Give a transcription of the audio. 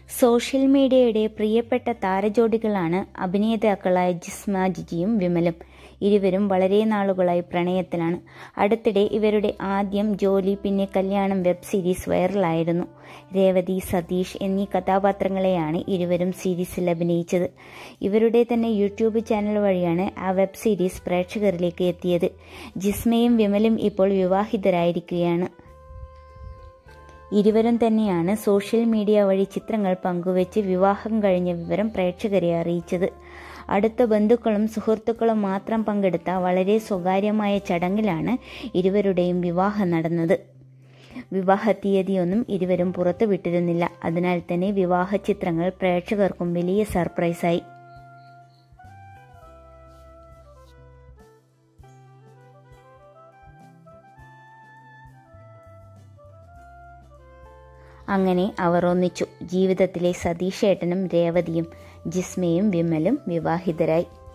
social മീഡിയയുടെ പ്രിയപ്പെട്ട താരജോഡികളാണ് അഭിനേതാക്കളായ ജിസ്മ ജിജിയും വിമലും ഇരുവരും വളരെ നാളുകളായി പ്രണയത്തിലാണ് അടുത്തിടെ ഇവരുടെ ആദ്യം ജോലി പിന്നെ കല്യാണം വെബ് സീരീസ് വൈറലായിരുന്നു രേവതി സതീഷ് എന്നീ കഥാപാത്രങ്ങളെയാണ് ഇരുവരും സീരീസിൽ അഭിനയിച്ചത് ഇവരുടെ തന്നെ യൂട്യൂബ് ചാനൽ വഴിയാണ് ആ വെബ് സീരീസ് പ്രേക്ഷകരിലേക്ക് എത്തിയത് ജിസ്മയും വിമലും ഇപ്പോൾ വിവാഹിതരായിരിക്കുകയാണ് ഇരുവരും തന്നെയാണ് സോഷ്യൽ മീഡിയ വഴി ചിത്രങ്ങൾ പങ്കുവച്ച് വിവാഹം കഴിഞ്ഞ വിവരം പ്രേക്ഷകരെ അറിയിച്ചത് അടുത്ത ബന്ധുക്കളും സുഹൃത്തുക്കളും മാത്രം പങ്കെടുത്ത വളരെ സ്വകാര്യമായ ചടങ്ങിലാണ് ഇരുവരുടെയും വിവാഹം നടന്നത് വിവാഹ തീയതിയൊന്നും ഇരുവരും പുറത്തുവിട്ടിരുന്നില്ല അതിനാൽ തന്നെ വിവാഹ ചിത്രങ്ങൾ പ്രേക്ഷകർക്കും വലിയ സർപ്രൈസായി അങ്ങനെ അവർ ഒന്നിച്ചു ജീവിതത്തിലെ സതീഷേട്ടനും രേവതിയും ജിസ്മയും വിമലും വിവാഹിതരായി